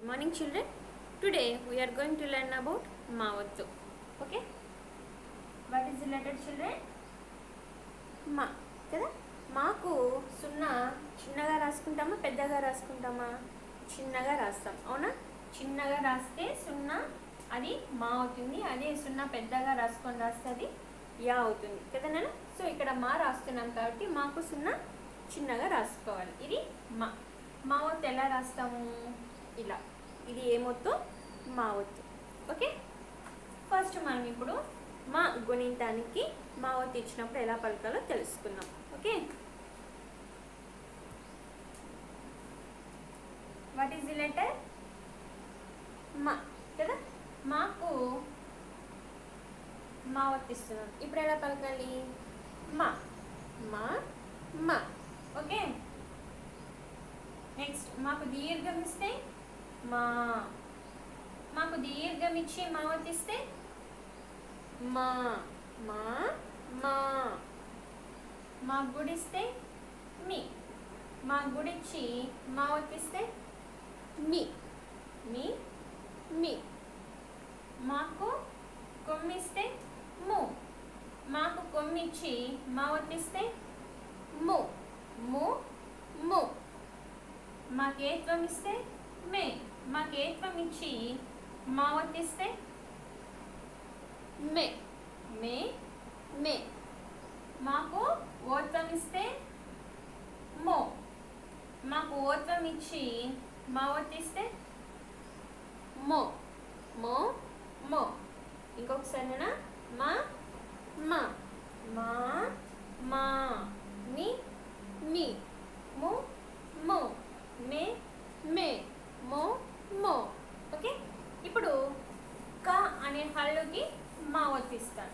Good morning children. Today we are going to learn about Mavattu. Okay? What is the letter children? మా కదా మాకు సున్నా చిన్నగా రాసుకుంటామా పెద్దగా రాసుకుంటామా చిన్నగా రాస్తాం అవునా చిన్నగా రాస్తే సున్నా అది మా అవుతుంది అదే సున్నా పెద్దగా రాసుకొని రాస్తే అది యా అవుతుంది కదా నేను సో ఇక్కడ మా రాస్తున్నాం కాబట్టి మాకు సున్నా చిన్నగా రాసుకోవాలి ఇది మా మా ఒత్తు ఎలా రాస్తాము ఇలా ఇది ఏమొత్తు మా ఒత్తు ఓకే ఫస్ట్ మనం ఇప్పుడు మా గుణింతానికి మా ఒత్తు ఇచ్చినప్పుడు ఎలా పలకాలో తెలుసుకుందాం okay what is the letter మా కదా మాకు మా ఒత్తు ఇస్తున్నాం ఇప్పుడు ఎలా పలకాలి మా మా మా ఓకే నెక్స్ట్ మాకు దీర్ఘం ఇస్తే మా మాకు దీర్ఘం ఇచ్చి మా ఇస్తే మా మా మా మా గుడిస్తే మీ మా గుడిచ్చి మా ఇస్తే మీ మీ మీ మాకు కొమ్మిస్తే ము మాకు కొమ్మిచ్చి మా ఇస్తే ము ము ము మాకేత్వం ఇస్తే మే మాకేత్వం ఇచ్చి మా ఇస్తే మే మే మే మాకు ఓత్వం ఇస్తే మో మాకు ఓత్వం ఇచ్చి మా ఇస్తే మో మో మో ఇంకొకసారి మా మా మా మా మీ మీ ము మో మే మే మో మో ఓకే ఇప్పుడు క అనే హల్లుకి మా వర్తిస్తాను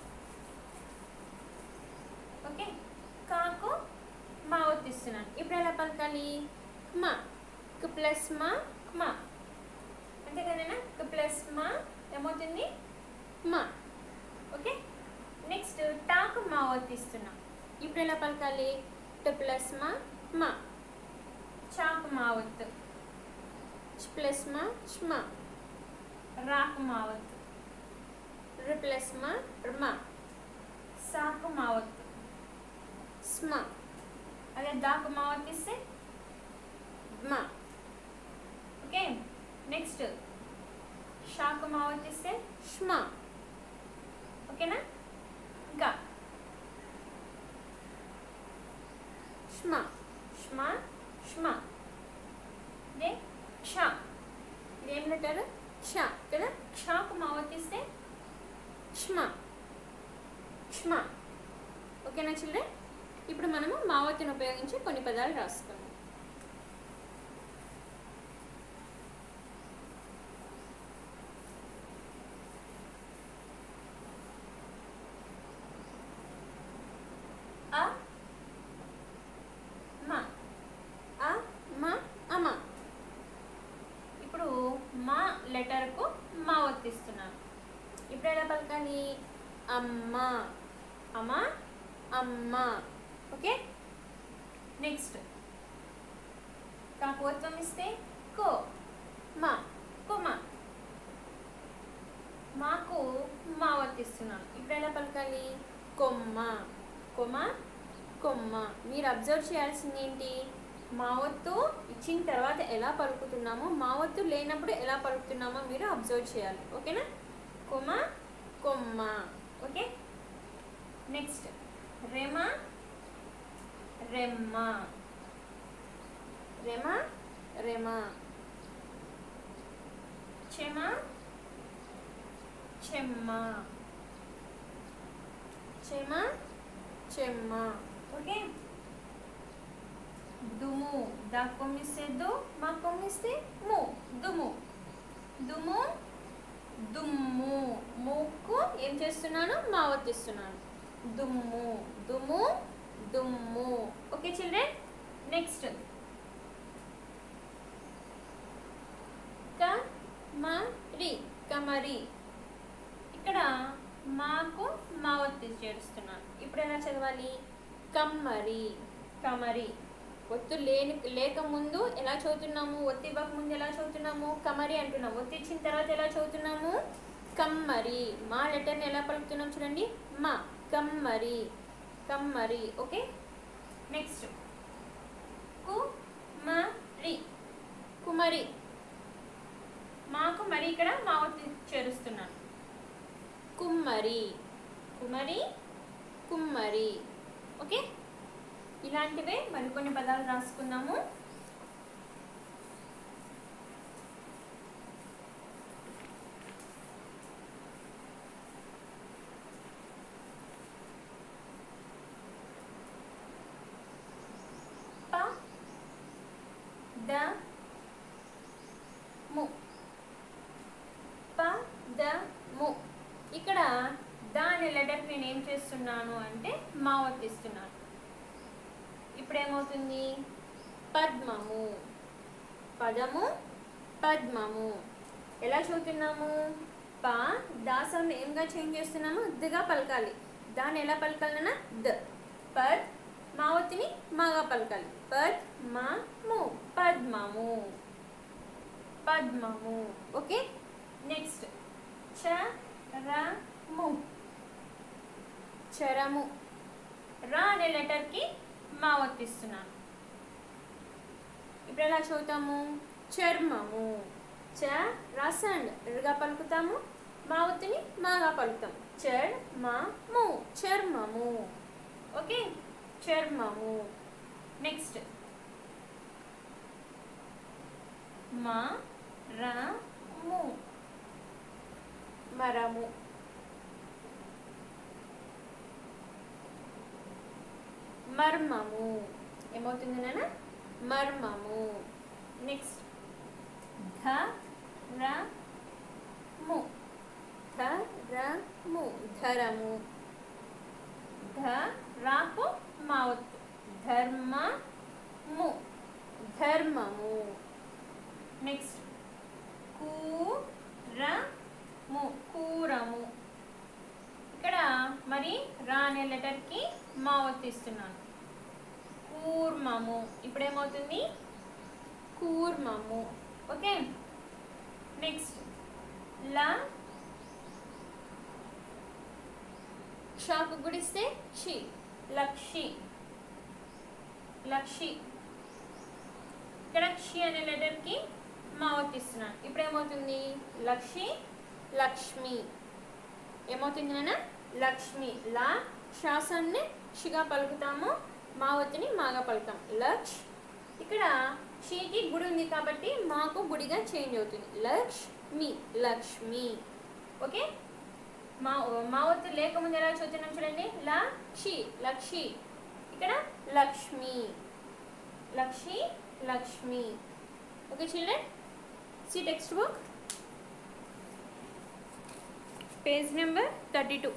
ఓకే కాకు మా వర్తిస్తున్నాను ఇప్పుడు ఎలా పలకాలి మా కు ప్లస్ మా మా అంతే కదేనా కు ప్లస్ మా ఏమవుతుంది మా ఓకే నెక్స్ట్ టాకు మా వర్తిస్తున్నాం ఇప్పుడు ఎలా పలకాలి టు ప్లస్ మా మా చాకు మావత్ ప్లస్ మా ష్మ రాకు మావత్ రి ప్లస్ మా ర్మ సాకు మావత్ స్మ అదే దాకు మావత్ ఇస్తే మ ఓకే నెక్స్ట్ షాకు మావత్ ఇస్తే ష్మ ఓకేనా ఇంకా ష్మ ష్మ ష్మ ఇదే క్ష ఇదేం లెటర్ క్ష కదా క్షకు మావతిస్తే క్ష్మ క్ష్మ ఓకేనా చిల్డ్రన్ ఇప్పుడు మనము మావతిని ఉపయోగించి కొన్ని పదాలు రాసుకుందాం అ మ అ మ అమ ఇప్పుడు మా లెటర్కు మా వర్తిస్తున్నాను ఇప్పుడు ఎలా పలకాలి అమ్మ అమ్మ అమ్మ ఓకే నెక్స్ట్ కాకపోత్వం ఇస్తే కో మా కొమ మాకు మా వర్తిస్తున్నాను ఇప్పుడు ఎలా పలకాలి కొమ్మ కొమ్మ కొమ్మ మీరు అబ్జర్వ్ చేయాల్సింది ఏంటి మావత్తు ఇచ్చిన తర్వాత ఎలా పలుకుతున్నామో మావత్తు లేనప్పుడు ఎలా పలుకుతున్నామో మీరు అబ్జర్వ్ చేయాలి ఓకేనా కొమ్మ కొమ్మ ఓకే నెక్స్ట్ రెమ రెమ్మ రెమ రెమ చెమ చెమ్మ చెమ చెమ్మ ఓకే దుము దా కొమ్మిస్తే దు మా కొమ్మిస్తే ము దుము దుము దుమ్ము మూకు ఏం చేస్తున్నాను మా వర్తిస్తున్నాను దుమ్ము దుమ్ము దుమ్ము ఓకే చిల్డ్రన్ నెక్స్ట్ క మ రి కమరి ఇక్కడ మాకు మా ఒత్తి చేరుస్తున్నాను ఇప్పుడు ఎలా చదవాలి కమ్మరి కమరి ఒత్తు లేని లేక ముందు ఎలా చదువుతున్నాము ఒత్తి ఇవ్వక ముందు ఎలా చదువుతున్నాము కమరి అంటున్నాము ఒత్తి ఇచ్చిన తర్వాత ఎలా చదువుతున్నాము కమ్మరి మా లెటర్ని ఎలా పలుకుతున్నాం చూడండి మా కమ్మరి కమ్మరి ఓకే నెక్స్ట్ కుమరి కుమరి మాకు మరి ఇక్కడ మా ఒత్తి చేరుస్తున్నాను కుమ్మరి కుమరి కుమ్మరి ఓకే ఇలాంటివే మరికొన్ని పదాలు రాసుకుందాము ప ద ము ప ద ము ఇక్కడ ద అనే లెటర్ నేను ఏం చేస్తున్నాను అంటే మా వర్తిస్తున్నాను ఇప్పుడు ఏమవుతుంది పద్మము పదము పద్మము ఎలా చదువుతున్నాము ప దాసం ఏంగా చేంజ్ చేస్తున్నాము దిగా పలకాలి దాన్ని ఎలా పలకాలన్నా ద పద్ మావతిని మాగా పలకాలి పద్ మా ము పద్మము పద్మము ఓకే నెక్స్ట్ చ ర ము చరము రా అనే లెటర్కి మా వర్తిస్తున్నాను ఇప్పుడు ఎలా చదువుతాము చర్మము చ రాసండ్ రుగా పలుకుతాము మా ఒత్తిని మాగా పలుకుతాం చర్ మా ము చర్మము ఓకే చర్మము నెక్స్ట్ మా ర ము మరము మర్మము ఏమవుతుంది నాన్న మర్మము నెక్స్ట్ ధ ర ము ధ ర ము ధరము ధ రాకు మౌత్ ధర్మ ము ధర్మము నెక్స్ట్ కూ ర ము కూరము ఇక్కడ మరి రా అనే లెటర్కి మా వర్తిస్తున్నాను కూర్మము ఇప్పుడు ఏమవుతుంది కూర్మము ఓకే నెక్స్ట్ లా షాకు గుడిస్తే షి లక్షి లక్షి ఇక్కడ క్షి అనే లెటర్కి మా వర్తిస్తున్నాను ఇప్పుడు ఏమవుతుంది లక్షి లక్ష్మి ఏమవుతుంది నాన్న లక్ష్మి లా శ్వాసాన్ని షిగా పలుకుతాము మా ఒత్తిని మాగా పలుకుతాం లక్ష్ ఇక్కడ షీకి గుడి ఉంది కాబట్టి మాకు గుడిగా చేంజ్ అవుతుంది లక్ష్మి లక్ష్మి ఓకే మా మా ఒత్తి లేకముందు ఎలా చదువుతున్నాం చూడండి లక్షి లక్షి ఇక్కడ లక్ష్మి లక్షి Lakshmi okay children's textbook page number thirty two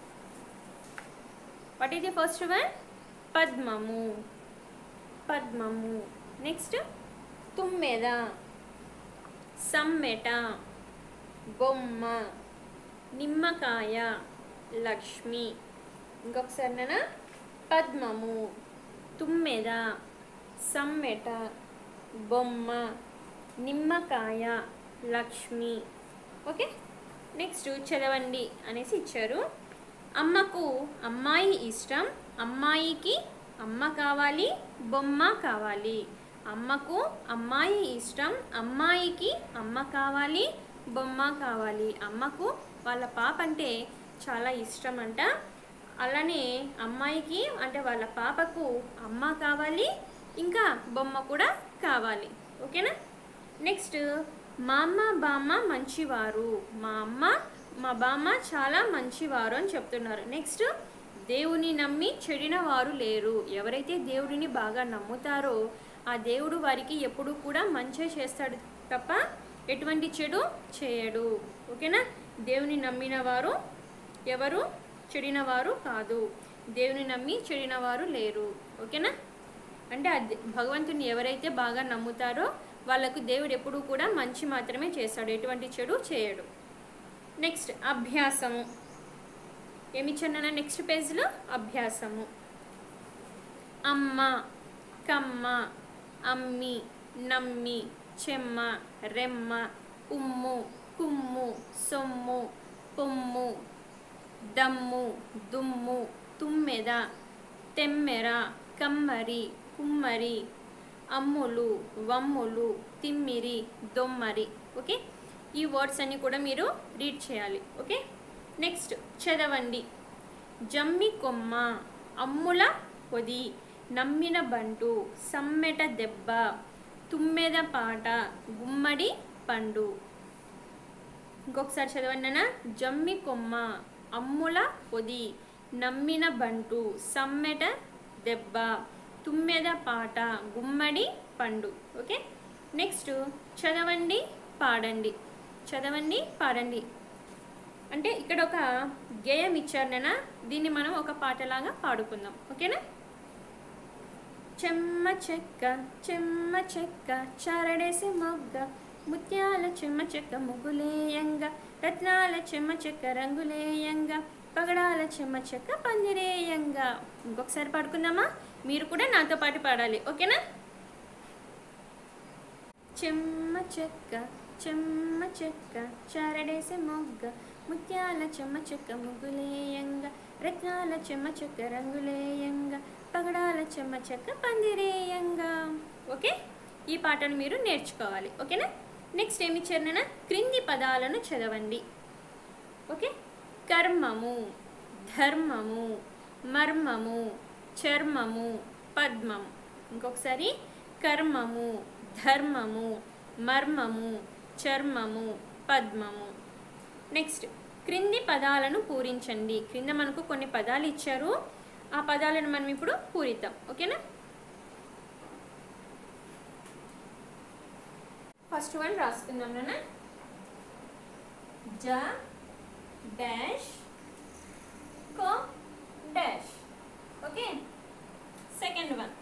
what is the first one పద్మము పద్మము నెక్స్ట్ తుమ్మెద సమ్మెట బొమ్మ నిమ్మకాయ లక్ష్మి ఇంకొకసారి నాన్న పద్మము తుమ్మెద సమ్మెట బొమ్మ నిమ్మకాయ లక్ష్మి ఓకే నెక్స్ట్ చదవండి అనేసి ఇచ్చారు అమ్మకు అమ్మాయి ఇష్టం అమ్మాయికి అమ్మ కావాలి బొమ్మ కావాలి అమ్మకు అమ్మాయి ఇష్టం అమ్మాయికి అమ్మ కావాలి బొమ్మ కావాలి అమ్మకు వాళ్ళ పాప అంటే చాలా ఇష్టం అంట అలానే అమ్మాయికి అంటే వాళ్ళ పాపకు అమ్మ కావాలి ఇంకా బొమ్మ కూడా కావాలి ఓకేనా నెక్స్ట్ మా అమ్మ బామ్మ మంచివారు మా అమ్మ మా బామ్మ చాలా మంచివారు అని చెప్తున్నారు నెక్స్ట్ దేవుని నమ్మి చెడిన వారు లేరు ఎవరైతే దేవుడిని బాగా నమ్ముతారో ఆ దేవుడు వారికి ఎప్పుడు కూడా మంచి చేస్తాడు తప్ప ఎటువంటి చెడు చేయడు ఓకేనా దేవుని నమ్మిన వారు ఎవరు చెడిన వారు కాదు దేవుని నమ్మి చెడిన వారు లేరు ఓకేనా అంటే అది భగవంతుని ఎవరైతే బాగా నమ్ముతారో వాళ్ళకు దేవుడు ఎప్పుడూ కూడా మంచి మాత్రమే చేస్తాడు ఎటువంటి చెడు చేయడు నెక్స్ట్ అభ్యాసము ఏమి ఇచ్చాను నెక్స్ట్ పేజ్లో అభ్యాసము అమ్మ కమ్మ అమ్మి నమ్మి చెమ్మ రెమ్మ ఉమ్ము కుమ్ము సొమ్ము పొమ్ము దమ్ము దుమ్ము తుమ్మెద తెమ్మెర కమ్మరి కుమ్మరి అమ్ములు వమ్ములు తిమ్మిరి దొమ్మరి ఓకే ఈ వర్డ్స్ అన్ని కూడా మీరు రీడ్ చేయాలి ఓకే నెక్స్ట్ చదవండి జమ్మి కొమ్మ అమ్ముల పొది నమ్మిన బంటు సమ్మెట దెబ్బ తుమ్మెద పాట గుమ్మడి పండు ఇంకొకసారి చదవండి నాన్న జమ్మి కొమ్మ అమ్ముల పొది నమ్మిన బంటు సమ్మెట దెబ్బ తుమ్మెద పాట గుమ్మడి పండు ఓకే నెక్స్ట్ చదవండి పాడండి చదవండి పాడండి అంటే ఇక్కడ ఒక గేయం ఇచ్చారు నాన్న దీన్ని మనం ఒక పాటలాగా పాడుకుందాం ఓకేనా చెమ్మ చెక్క చెమ్మ చెక్క చారడేసి మొగ్గ ముత్యాల చెమ్మ చెక్క ముగ్గులేయంగా రత్నాల చెమ్మ చెక్క రంగులేయంగా పగడాల చెమ్మ చెక్క పందిరేయంగా ఇంకొకసారి పాడుకుందామా మీరు కూడా నాతో పాటు పాడాలి ఓకేనా చెమ్మ చెక్క చెమ్మ చెక్క చారడేసి మొగ్గ ముత్యాల చెమ్మ చెక్క ముగ్గులేయంగా రత్నాల చెమ్మ చెక్క రంగులేయంగా పగడాల చెమ్మ చెక్క పందిరేయంగా ఓకే ఈ పాటను మీరు నేర్చుకోవాలి ఓకేనా నెక్స్ట్ ఏమి ఇచ్చారు నాన్న క్రింది పదాలను చదవండి ఓకే కర్మము ధర్మము మర్మము చర్మము పద్మము ఇంకొకసారి కర్మము ధర్మము మర్మము చర్మము పద్మము నెక్స్ట్ క్రింది పదాలను పూరించండి క్రింద మనకు కొన్ని పదాలు ఇచ్చారు ఆ పదాలను మనం ఇప్పుడు పూరిద్దాం ఓకేనా ఫస్ట్ వన్ రాసుకుందాం నాన్న జ డాష్ కో డాష్ ఓకే సెకండ్ వన్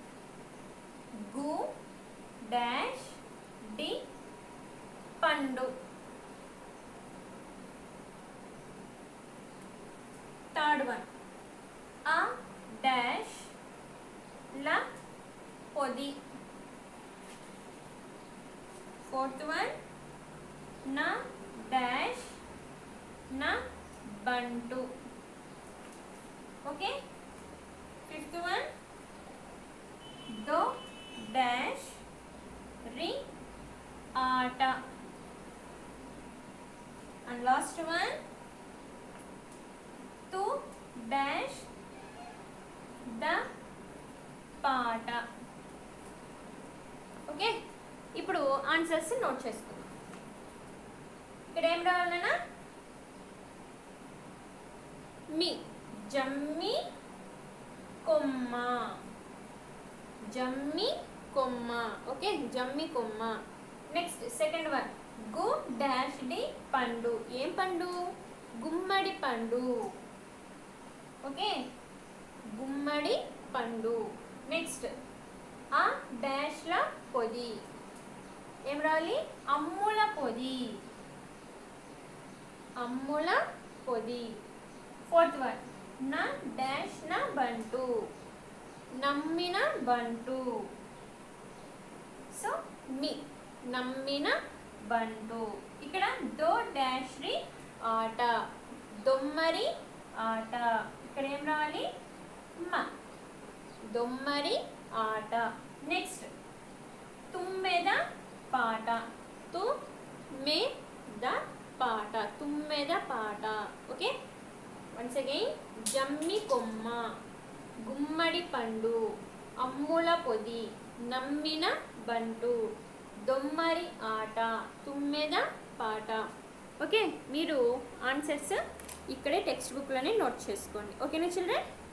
గు డాష్ డి పండు థర్డ్ వన్ ఆ డాష్ ల పొది ఫోర్త్ వన్ నా డాష్ నా బంటు ఓకే ఫిఫ్త్ వన్ దో డాష్ రి ఆట అండ్ లాస్ట్ వన్ టు డాష్ ద పాట ఓకే ఇప్పుడు ఆన్సర్స్ నోట్ చేసుకుందాం ఇక్కడ ఏం రావాలన్నా మీ జమ్మి కొమ్మ జమ్మి కొమ్మ ఓకే జమ్మి కొమ్మ నెక్స్ట్ సెకండ్ వన్ గు డాష్ డి పండు ఏం పండు గుమ్మడి పండు ఓకే గుమ్మడి పండు నెక్స్ట్ ఆ డాష్ల పొది ఏం రావాలి అమ్ముల పొది అమ్ముల పొది ఫోర్త్ వన్ నా డాష్ నా బంటు నమ్మిన బంటు సో మీ నమ్మిన బంటు ఇక్కడ దో డాష్ రి ఆట దొమ్మరి ఆట ఇక్కడ ఏం రావాలి మ దొమ్మరి ఆట నెక్స్ట్ తుమ్మెద పాట తు మే ద పాట తుమ్మెద పాట ఓకే వన్స్ అగైన్ జమ్మి కొమ్మ గుమ్మడి పండు అమ్ముల పొది నమ్మిన బంటు దొమ్మరి ఆట తుమ్మెద పాట ఓకే మీరు ఆన్సర్స్ ఇక్కడే టెక్స్ట్ బుక్లోనే నోట్ చేసుకోండి ఓకేనా చిల్డ్రన్